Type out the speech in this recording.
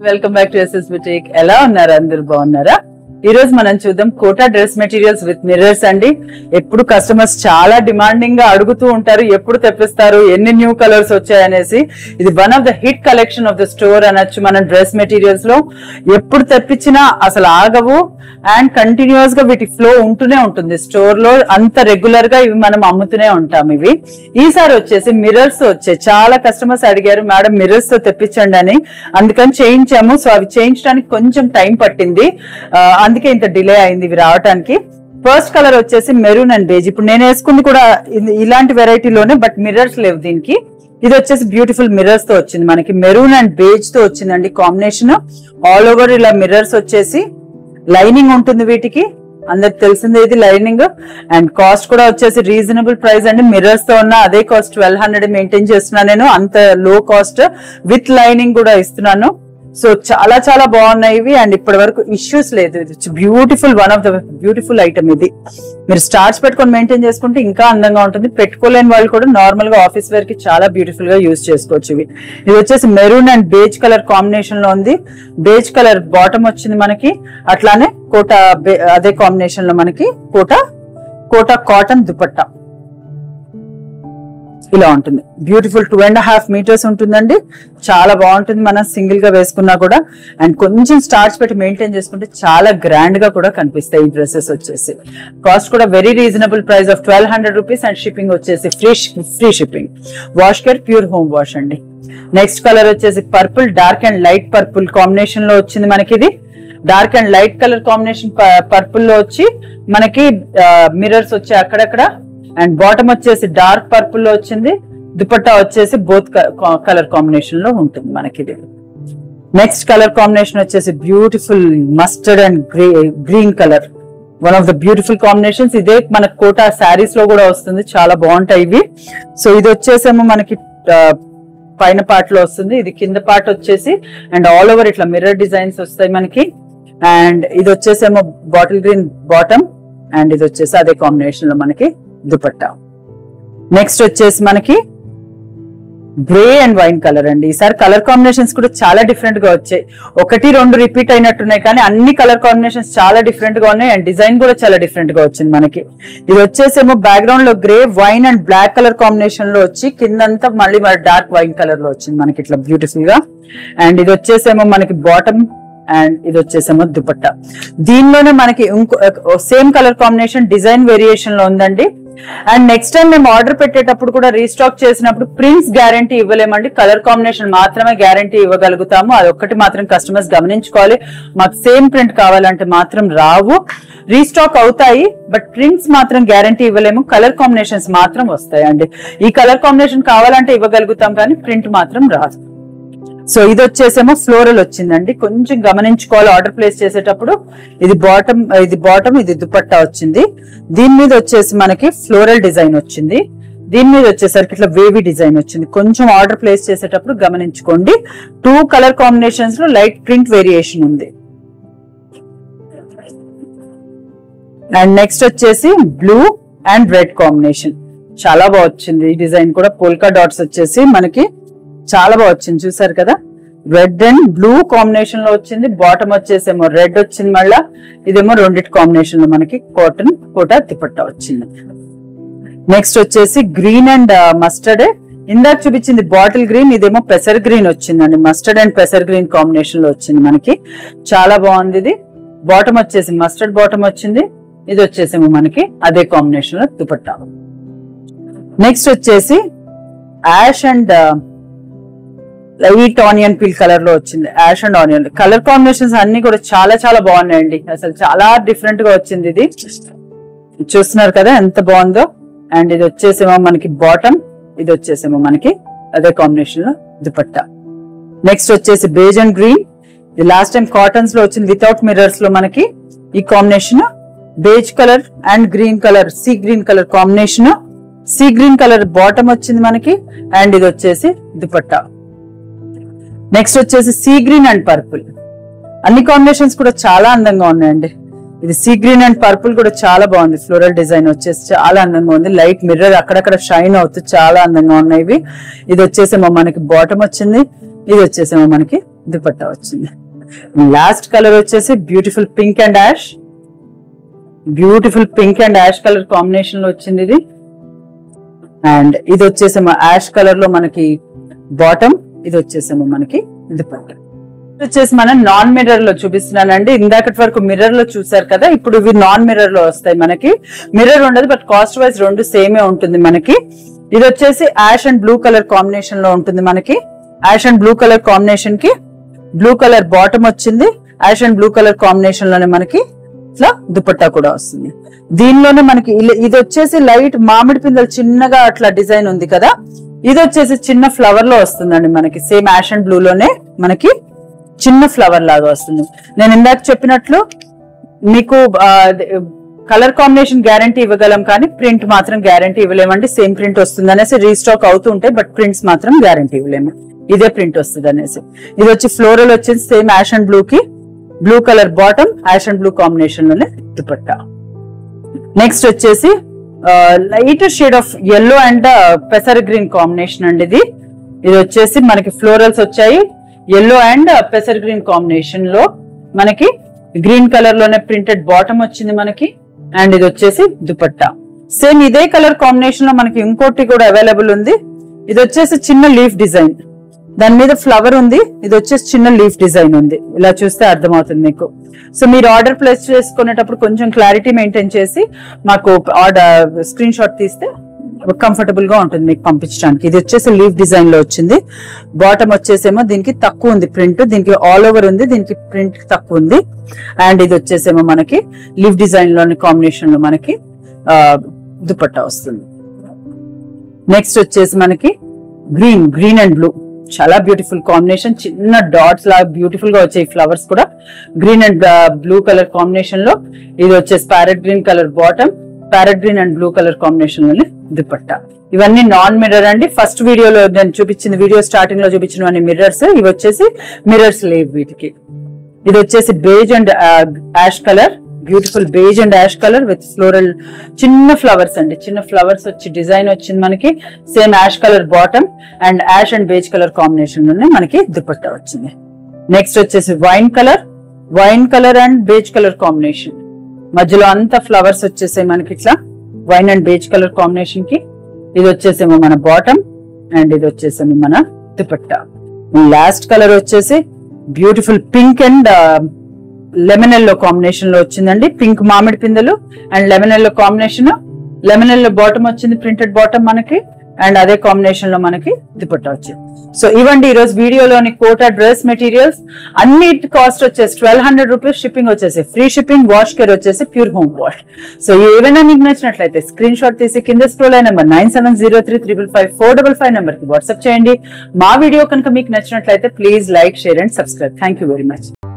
welcome back to SS boutique ఎలా ఉన్నారు అందరు బాగున్నారా ఈ రోజు మనం చూద్దాం Kota dress materials with mirrors అండి ఎప్పుడు కస్టమర్స్ చాలా డిమాండింగ్ గా అడుగుతూ ఉంటారు ఎప్పుడు తెప్పిస్తారు ఎన్ని న్యూ కలర్స్ వచ్చాయనేసి ఇది one of the hit collection of the store అనొచ్చు మన డ్రెస్ మెటీరియల్స్ లో ఎప్పుడు తెప్పించినా అసలు ఆగవు అండ్ కంటిన్యూస్ గా వీటి ఫ్లో ఉంటూనే ఉంటుంది స్టోర్ లో అంత రెగ్యులర్ గా ఇవి మనం అమ్ముతూనే ఉంటాం ఇవి ఈసారి వచ్చేసి మిర్రర్స్ వచ్చాయి చాలా కస్టమర్స్ అడిగారు మేడం మిర్రర్స్ తో తెప్పించండి అని అందుకని చేయించాము సో అవి చేయించడానికి కొంచెం టైం పట్టింది ఆ, అందుకే ఇంత డిలే అయింది ఇవి రావడానికి ఫస్ట్ కలర్ వచ్చేసి మెరూన్ అండ్ బేజ్ ఇప్పుడు నేను వేసుకుంది కూడా ఇది- ఇలాంటి వెరైటీలోనే బట్ మిర్రర్స్ లేవు దీనికి ఇది వచ్చేసి బ్యూటిఫుల్ మిర్రర్స్ తో వచ్చింది మనకి మెరూన్ అండ్ బేజ్ తో వచ్చిందండి కాంబినేషన్ ఆల్ ఓవర్ ఇలా మిర్రర్స్ వచ్చేసి లైనింగ్ ఉంటుంది వీటికి అందరికి తెలిసిందే ఇది లైనింగ్ అండ్ కాస్ట్ కూడా వచ్చేసి రీజనబుల్ ప్రైస్ అండి మిర్రర్స్ తో ఉన్న అదే కాస్ట్ ట్వెల్వ్ హండ్రెడ్ మెయింటైన్ చేస్తున్నాను నేను అంత లో కాస్ట్ విత్ లైనింగ్ కూడా ఇస్తున్నాను సో చాలా చాలా బాగున్నాయి ఇవి అండ్ ఇప్పటి వరకు ఇష్యూస్ లేదు ఇది beautiful one of the beautiful item ఇది మీరు స్టార్స్ పెట్టుకొని మెయింటైన్ చేసుకుంటే ఇంకా అందంగా ఉంటుంది పెట్టుకోలేని వాళ్ళు కూడా నార్మల్ గా ఆఫీస్ వేర్ కి చాలా బ్యూటిఫుల్ గా యూజ్ చేసుకోవచ్చు ఇవి ఇది వచ్చేసి maroon and beige colour combination లో ఉంది బేజ్ కలర్ బాటమ్ వచ్చింది మనకి అట్లానే కోట బే- అదే కాంబినేషన్ లో మనకి కోట కోట కాటన్ దుపట్టా ఇలా ఉంటుంది beautiful two and half metres ఉంటుందండి చాలా బాగుంటుంది మనం సింగిల్ గా వేసుకున్నా కూడా అండ్ కొంచెం స్టార్చ్ పెట్టి మెయింటైన్ చేసుకుంటే చాలా గ్రాండ్ గా కూడా కనిపిస్తాయి ఈ డ్రెస్సెస్ వచ్చేసి కాస్ట్ కూడా very reasonable price of twelve hundred rupees and shipping వచ్చేసి free free shipping wash care pure home wash అండి నెక్స్ట్ కలర్ వచ్చేసి purple dark and light purple combination లో వచ్చింది మనకి ఇది dark and light colour combination purple లో వచ్చి మనకి మిర్రర్స్ వచ్చాయి అక్కడక్కడ అండ్ బాటమ్ వచ్చేసి డార్క్ పర్పుల్ లో వచ్చింది దుపట్టా వచ్చేసి బోత్ కలర్ కాంబినేషన్ లో ఉంటుంది మనకి ఇది నెక్స్ట్ కలర్ కాంబినేషన్ వచ్చేసి beautiful mustard and grey green colour one of the beautiful combinations ఇదే మన కోటా శారీస్ లో కూడా వస్తుంది చాలా బాగుంటాయి ఇవి సో ఇది వచ్చేసేమో మనకి ఆ, పైన పార్ట్ లో వస్తుంది ఇది కింద పార్ట్ వచ్చేసి అండ్ ఆల్ ఓవర్ ఇట్లా మిర్రర్ డిజైన్స్ వస్తాయి మనకి అండ్ ఇది వచ్చేసేమో బాటిల్ గ్రీన్ బాటమ్ అండ్ ఇది వచ్చేసి అదే కాంబినేషన్ లో మనకి దుపట్టా నెక్స్ట్ వచ్చేసి మనకి గ్రే అండ్ వైన్ కలర్ అండి ఈసారి కలర్ కాంబినేషన్స్ కూడా చాలా డిఫరెంట్ గా వచ్చాయి ఒకటి రెండు రిపీట్ అయినట్టున్నాయి కానీ అన్ని కలర్ కాంబినేషన్స్ చాలా డిఫరెంట్ గా ఉన్నాయి అండ్ డిజైన్ కూడా చాలా డిఫరెంట్ గా వచ్చింది మనకి ఇది వచ్చేసేమో బ్యాక్గ్రౌండ్ లో grey wine and black colour combination లో వచ్చి కిందంతా మళ్ళీ డార్క్ వైన్ కలర్ లో వచ్చింది మనకి ఇట్లా బ్యూటిఫుల్ గా అండ్ ఇది వచ్చేసేమో మనకి బాటమ్ అండ్ ఇది వచ్చేసేమో దుపట్టా దీనిలోనే మనకి ఇంకో same colour combination design variation లో ఉందండి అండ్ నెక్స్ట్ టైం మేము ఆర్డర్ పెట్టేటప్పుడు కూడా రీస్టాక్ చేసినప్పుడు ప్రింట్స్ గ్యారంటీ ఇవ్వలేమండి కలర్ కాంబినేషన్ మాత్రమే గ్యారంటీ ఇవ్వగలుగుతాము అది ఒక్కటి మాత్రం కస్టమర్స్ గమనించుకోవాలి మాకు సేమ్ ప్రింట్ కావాలంటే మాత్రం రావు రీస్టాక్ అవుతాయి బట్ ప్రింట్స్ మాత్రం గ్యారంటీ ఇవ్వలేము కలర్ కాంబినేషన్స్ మాత్రం వస్తాయండి ఈ కలర్ కాంబినేషన్ కావాలంటే ఇవ్వగలుగుతాం కానీ ప్రింట్ మాత్రం రాదు సో ఇది వచ్చేసేమో ఫ్లోరల్ వచ్చిందండి కొంచెం గమనించుకోవాలి ఆర్డర్ ప్లేస్ చేసేటప్పుడు ఇది బాటమ్ ఇది బాటమ్ ఇది దుపట్టా వచ్చింది దీని మీద వచ్చేసి మనకి ఫ్లోరల్ డిజైన్ వచ్చింది దీని మీద వచ్చేసరికి ఇట్లా వేవీ డిజైన్ వచ్చింది కొంచెం ఆర్డర్ ప్లేస్ చేసేటప్పుడు గమనించుకోండి టూ కలర్ కాంబినేషన్స్ లో లైట్ ప్రింట్ వేరియేషన్ ఉంది అండ్ నెక్స్ట్ వచ్చేసి బ్లూ అండ్ రెడ్ కాంబినేషన్ చాలా బాగా వచ్చింది ఈ డిజైన్ కూడా పోల్కా డాట్స్ వచ్చేసి మనకి చాలా బాగా వచ్చింది చూసారు కదా రెడ్ అండ్ బ్లూ కాంబినేషన్ లో వచ్చింది బాటమ్ వచ్చేసేమో రెడ్ వచ్చింది మళ్ళా ఇదేమో రెండిటి కాంబినేషన్ లో మనకి కాటన్ కోట తిపట్టా వచ్చింది నెక్స్ట్ వచ్చేసి గ్రీన్ అండ్ మస్టర్డ్ ఇందాక చూపించింది బాటిల్ గ్రీన్ ఇదేమో పెసర్ గ్రీన్ వచ్చిందండి మస్టర్డ్ అండ్ పెసర్ గ్రీన్ కాంబినేషన్ లో వచ్చింది మనకి చాలా బాగుంది ఇది బాటమ్ వచ్చేసి మస్టర్డ్ బాటమ్ వచ్చింది ఇది వచ్చేసేమో మనకి అదే కాంబినేషన్ లో దుపట్టా నెక్స్ట్ వచ్చేసి ash and light onion peel colour లో వచ్చింది ash and onion colour combinations అన్ని కూడా చాలా చాలా బాగున్నాయండి అసలు చాలా డిఫరెంట్ గా వచ్చింది ఇది చూస్తున్నారు కదా ఎంత బాగుందో అండ్ ఇది వచ్చేసేమో మనకి బాటమ్ ఇది వచ్చేసేమో మనకి అదే కాంబినేషన్ లో దుపట్టా నెక్స్ట్ వచ్చేసి బేజ్ అండ్ గ్రీన్ ఇది లాస్ట్ టైం కాటన్స్ లో వచ్చింది వితౌట్ మిర్రర్స్ లో మనకి ఈ combination beige colour and green colour sea green colour combination sea green colour bottom వచ్చింది మనకి అండ్ ఇది వచ్చేసి దుపట్టా నెక్స్ట్ వచ్చేసి సీ గ్రీన్ అండ్ పర్పుల్ అన్ని కాంబినేషన్స్ కూడా చాలా అందంగా ఉన్నాయండి ఇది సీ గ్రీన్ అండ్ పర్పుల్ కూడా చాలా బాగుంది ఫ్లోరల్ డిజైన్ వచ్చేసి చాలా అందంగా ఉంది లైట్ మిర్రర్ అక్కడక్కడ షైన్ అవుతూ చాలా అందంగా ఉన్నాయి ఇవి ఇది వచ్చేసి మనకి బాటమ్ వచ్చింది ఇది వచ్చేసేమో మనకి దుపట్టా వచ్చింది లాస్ట్ కలర్ వచ్చేసి beautiful pink and ash beautiful pink and ash colour combination లో వచ్చింది ఇది అండ్ ఇది వచ్చేసేమో యాష్ కలర్ లో మనకి బాటమ్ ఇది వచ్చేసేమో మనకి దుపట్టా ఇది వచ్చేసి మనం నాన్ మిర్రర్ లో చూపిస్తున్నానండి ఇందాకటి వరకు మిర్రర్ లో చూసారు కదా ఇప్పుడు ఇవి నాన్ మిర్రర్ లో వస్తాయి మనకి మిర్రర్ ఉండదు బట్ కాస్ట్ వైజ్ రెండు సేమే ఉంటుంది మనకి ఇది వచ్చేసి ash and blue colour combination లో ఉంటుంది మనకి ash and blue colour combination కి బ్లూ కలర్ బాటమ్ వచ్చింది ash and blue colour combination లోనే మనకి ఇట్లా దుపట్టా కూడా వస్తుంది దీనిలోనే మనకి ఇల- ఇది వచ్చేసి లైట్ మామిడి పిందెలు చిన్నగా అట్లా డిజైన్ ఉంది కదా ఇది వచ్చేసి చిన్న ఫ్లవర్ లో వస్తుందండి మనకి సేమ్ యాష్ అండ్ బ్లూ లోనే మనకి చిన్న ఫ్లవర్ లాగా వస్తుంది నేను ఇందాక చెప్పినట్లు మీకు కలర్ కాంబినేషన్ గ్యారంటీ ఇవ్వగలం కానీ ప్రింట్ మాత్రం గ్యారంటీ ఇవ్వలేమండి సేమ్ ప్రింట్ వస్తుంది అనేసి రీస్టాక్ అవుతూ ఉంటాయి బట్ ప్రింట్స్ మాత్రం గ్యారంటీ ఇవ్వలేము ఇదే ప్రింట్ వస్తుంది అనేసి ఇది వచ్చి ఫ్లోరల్ వచ్చేసి సేమ్ యాష్ అండ్ బ్లూ కి blue colour bottom ash and blue combination లోనే దుపట్టా నెక్స్ట్ వచ్చేసి light shade of yellow and పెసర్ గ్రీన్ కాంబినేషన్ అండి ఇది ఇది వచ్చేసి మనకి ఫ్లోరల్స్ వచ్చాయి ఎల్లో అండ్ పెసర్ గ్రీన్ కాంబినేషన్ లో మనకి గ్రీన్ కలర్ లోనే ప్రింటెడ్ బాటమ్ వచ్చింది మనకి అండ్ ఇది వచ్చేసి దుపట్టా సేమ్ ఇదే కలర్ కాంబినేషన్ లో మనకి ఇంకోటి కూడా అవైలబుల్ ఉంది ఇది వచ్చేసి చిన్న లీఫ్ డిజైన్ దాని మీద ఫ్లవర్ ఉంది ఇది వచ్చేసి చిన్న లీఫ్ డిజైన్ ఉంది ఇలా చూస్తే అర్థమవుతుంది మీకు సో మీరు ఆర్డర్ ప్లేస్ చేసుకునేటప్పుడు కొంచెం క్లారిటీ మెయింటైన్ చేసి మాకు ఆర్డర్ స్క్రీన్ షాట్ తీస్తే కంఫర్టబుల్ గా ఉంటుంది మీకు పంపించడానికి ఇది వచ్చేసి లీఫ్ డిజైన్ లో వచ్చింది బాటమ్ వచ్చేసేమో దీనికి తక్కువ ఉంది ప్రింట్ దీనికి ఆల్ ఓవర్ ఉంది దీనికి ప్రింట్ తక్కువ ఉంది అండ్ ఇది వచ్చేసేమో మనకి లీఫ్ డిజైన్ లోని కాంబినేషన్ లో మనకి ఆ, దుపట్టా వస్తుంది నెక్స్ట్ వచ్చేసి మనకి గ్రీన్ గ్రీన్ అండ్ బ్లూ చాలా బ్యూటిఫుల్ కాంబినేషన్ చిన్న డాట్స్ లాగా బ్యూటిఫుల్ గా వచ్చాయి ఫ్లవర్స్ కూడా green and blue colour combination లో ఇది వచ్చేసి parrot green colour bottom parrot green and blue colour combination లోని దుపట్టా ఇవన్నీ నాన్ మిర్రర్ అండి ఫస్ట్ వీడియోలో నేను చూపించిన వీడియో స్టార్టింగ్ లో చూపించిన మిర్రర్స్ ఇవి వచ్చేసి మిర్రర్స్ లేవు వీటికి ఇది వచ్చేసి beige and ash colour beautiful beige and ash colour with floral చిన్న ఫ్లవర్స్ అండి చిన్న ఫ్లవర్స్ వచ్చి డిజైన్ వచ్చింది మనకి same ash colour bottom and ash and beige colour combination లోనే మనకి దుపట్టా వచ్చింది నెక్స్ట్ వచ్చేసి wine colour wine colour and beige colour combination మధ్యలో అంతా ఫ్లవర్స్ వచ్చేసాయి మనకి ఇట్లా wine and beige colour combination కి ఇది వచ్చేసేమో మన బాటమ్ అండ్ ఇది వచ్చేసేమో మన దుపట్టా లాస్ట్ కలర్ వచ్చేసి beautiful pink and lemon yellow combination లో వచ్చిందండి పింక్ మామిడి పిందెలు and lemon yellow combination lemon yellow bottom వచ్చింది ప్రింటెడ్ బాటమ్ మనకి అండ్ అదే కాంబినేషన్ లో మనకి దుపట్టా వచ్చింది సో ఇవ్వండి ఈ రోజు వీడియోలోని కోటా డ్రెస్ మెటీరియల్స్ అన్నిటి కాస్ట్ వచ్చేసి ట్వెల్వ్ హండ్రెడ్ రూపీస్ షిప్పింగ్ వచ్చేసి ఫ్రీ షిప్పింగ్ వాష్ కేర్ వచ్చేసి ప్యూర్ హోమ్ వాష్ సో ఏవైనా మీకు నచ్చినట్లయితే స్క్రీన్ షాట్ తీసి కింద స్క్రోల్ అయిన number nine seven zero three triple five four double five number కి వాట్సాప్ చేయండి మా వీడియో కనుక మీకు నచ్చినట్లయితే please like share and subscribe thank you very much